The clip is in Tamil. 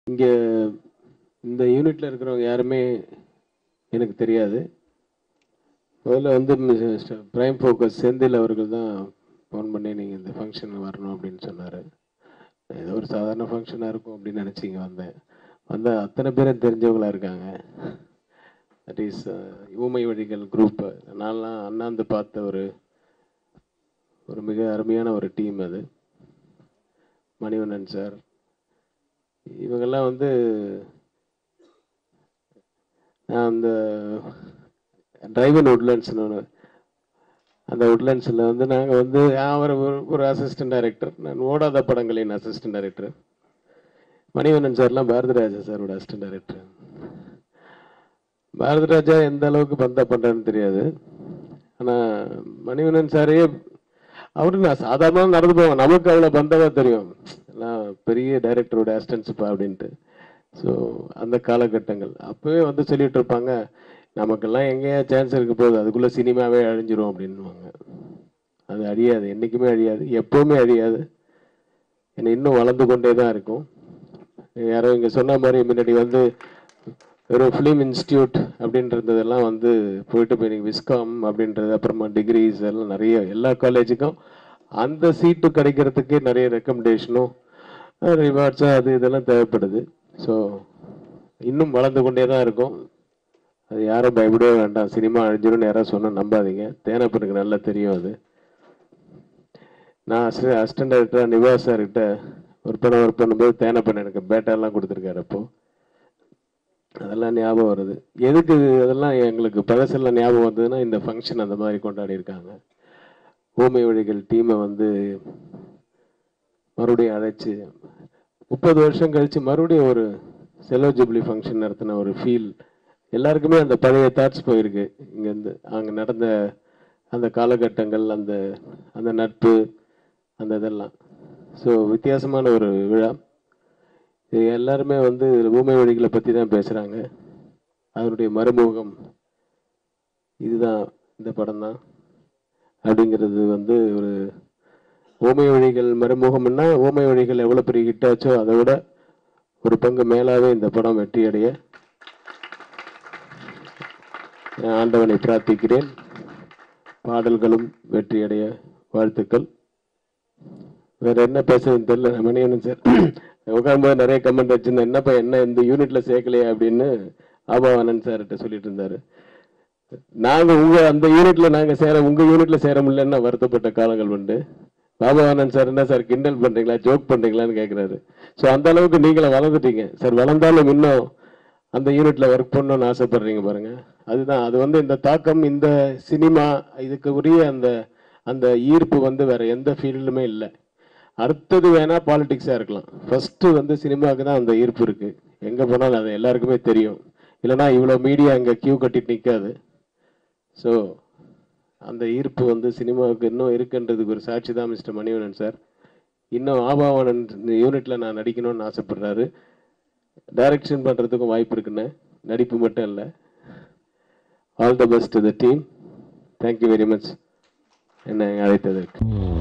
இங்கே இந்த யூனிட்டில் இருக்கிறவங்க யாருமே எனக்கு தெரியாது முதல்ல வந்து மிஸ்டர் பிரைம் ஃபோக்கஸ் செந்தில் அவர்கள் தான் ஃபோன் பண்ணி நீங்கள் இந்த ஃபங்க்ஷன் வரணும் அப்படின்னு சொன்னார் ஏதோ ஒரு சாதாரண ஃபங்க்ஷனாக இருக்கும் அப்படின்னு நினச்சி இங்கே வந்தேன் வந்தால் அத்தனை பேரும் தெரிஞ்சவங்களா இருக்காங்க தட் இஸ் ஊமை வழிகள் குரூப் நான்லாம் அண்ணாந்து பார்த்த ஒரு ஒரு மிக அருமையான ஒரு டீம் அது மணிவண்ணன் சார் இவங்கெல்லாம் வந்து நான் அந்த டிரைவன் உட்லண்ட்ஸ்னு ஒன்று அந்த உட்லண்ட்ஸில் வந்து நாங்கள் வந்து அவர் ஒரு ஒரு அசிஸ்டன்ட் டைரக்டர் நான் ஓடாத படங்களின் அசிஸ்டன்ட் டைரக்டர் மணிவண்ணன் சார்லாம் பாரதிராஜா சாரோட அசிஸ்டன்ட் டைரக்டர் பாரதிராஜா எந்த அளவுக்கு பந்தா பண்ணுறான்னு தெரியாது ஆனால் மணிவண்ணன் சாரையே அவரு நான் சாதாரணமாக நடந்து போவேன் நமக்கு அவ்வளோ பந்தவா தெரியும் எல்லாம் பெரிய டைரக்டரோட அசிஸ்டன்ஸுப்பா அப்படின்ட்டு ஸோ அந்த காலகட்டங்கள் அப்போவே வந்து சொல்லிட்டு இருப்பாங்க நமக்கெல்லாம் எங்கேயா சான்ஸ் இருக்க போகுது அதுக்குள்ளே சினிமாவே அழிஞ்சிரும் அப்படின்னுவாங்க அது அழியாது என்றைக்குமே அழியாது எப்போவுமே அழியாது ஏன்னா இன்னும் வளர்ந்து கொண்டே தான் இருக்கும் யாரோ இங்கே சொன்ன மாதிரி முன்னாடி வந்து வெறும் ஃபிலிம் இன்ஸ்டியூட் அப்படின்றதெல்லாம் வந்து போயிட்டு போய் நீங்கள் விஸ்காம் அப்படின்றது அப்புறமா டிகிரிஸ் எல்லாம் நிறைய எல்லா காலேஜுக்கும் அந்த சீட்டு கிடைக்கிறதுக்கே நிறைய ரெக்கமெண்டேஷனும் ரிவார்ட்ஸும் அது இதெல்லாம் தேவைப்படுது ஸோ இன்னும் வளர்ந்து கொண்டே தான் இருக்கும் அது யாரும் பயப்படவே வேண்டாம் சினிமா அழிஞ்சிரும்னு யாராவது சொன்னால் நம்பாதீங்க தேனப்பனுக்கு நல்லா தெரியும் அது நான் அசிஸ்ட அசிஸ்டன்ட் டைரக்டராக நிவாஸ் சார்கிட்ட ஒரு படம் ஒர்க் பண்ணும்போது தேனப்பன் எனக்கு பேட்டாலாம் கொடுத்துருக்காரு அப்போ அதெல்லாம் ஞாபகம் வருது எதுக்கு இது அதெல்லாம் எங்களுக்கு பழசெல்லாம் ஞாபகம் வந்ததுன்னா இந்த ஃபங்க்ஷன் அந்த மாதிரி கொண்டாடி இருக்காங்க ஊமை வழிகள் டீமை வந்து மறுபடியும் அழைச்சி முப்பது வருஷம் கழிச்சு மறுபடியும் ஒரு செலோ ஜூப்ளி ஃபங்க்ஷன் நடத்தின ஒரு ஃபீல் எல்லாருக்குமே அந்த பழைய தாட்ஸ் போயிருக்கு இங்கேருந்து அங்கே நடந்த அந்த காலகட்டங்கள் அந்த அந்த நட்பு அந்த இதெல்லாம் ஸோ வித்தியாசமான ஒரு விழா இது எல்லாருமே வந்து ஊமை வழிகளை பற்றி தான் பேசுகிறாங்க அதனுடைய மறுமுகம் இதுதான் இந்த படம் தான் அப்படிங்கிறது வந்து ஒரு ஓமை வழிகள் மறுமுகம்னா ஓமை வழிகள் எவ்வளோ பெரிய ஹிட் ஆச்சோ அதை விட ஒரு பங்கு மேலாவே இந்த படம் வெற்றி அடைய நான் ஆண்டவனை பிரார்த்திக்கிறேன் பாடல்களும் வெற்றி அடைய வாழ்த்துக்கள் வேற என்ன பேசுறதுன்னு தெரியல மணியண்ணன் சார் உட்காரும்போது நிறைய கமெண்ட் வச்சிருந்தேன் என்னப்பா என்ன இந்த யூனிட்ல சேர்க்கலையா அப்படின்னு ஆபாவானன் சார்கிட்ட சொல்லிட்டு இருந்தாரு நாங்க உங்க அந்த யூனிட்ல நாங்க சேர உங்க யூனிட்ல சேர முடியலன்னு வருத்தப்பட்ட காலங்கள் உண்டு பாபாவானன் சார் என்ன சார் கிண்டல் பண்றீங்களா ஜோக் பண்றீங்களான்னு கேக்குறாரு ஸோ அந்த அளவுக்கு நீங்களும் வளர்ந்துட்டீங்க சார் வளர்ந்தாலும் இன்னும் அந்த யூனிட்ல ஒர்க் பண்ணணும்னு ஆசைப்படுறீங்க பாருங்க அதுதான் அது வந்து இந்த தாக்கம் இந்த சினிமா இதுக்கு உரிய அந்த அந்த ஈர்ப்பு வந்து வேற எந்த ஃபீல்டுமே இல்லை அடுத்தது வேணா பாலிடிக்ஸா இருக்கலாம் ஃபர்ஸ்ட் வந்து சினிமாவுக்கு தான் அந்த ஈர்ப்பு இருக்கு எங்க போனாலும் அது எல்லாருக்குமே தெரியும் இல்லைன்னா இவ்வளோ மீடியா இங்க கியூ கட்டிட்டு நிற்காது ஸோ அந்த ஈர்ப்பு வந்து சினிமாவுக்கு இன்னும் இருக்குன்றதுக்கு ஒரு சாட்சி தான் மிஸ்டர் மணிவண்ணன் சார் இன்னும் ஆபாவனன் இந்த யூனிட்ல நான் நடிக்கணும்னு ஆசைப்படுறாரு டைரக்ஷன் பண்றதுக்கும் வாய்ப்பு இருக்குன்னு நடிப்பு மட்டும் இல்லை all the best the team thank you very much என்னை அழைத்ததற்கு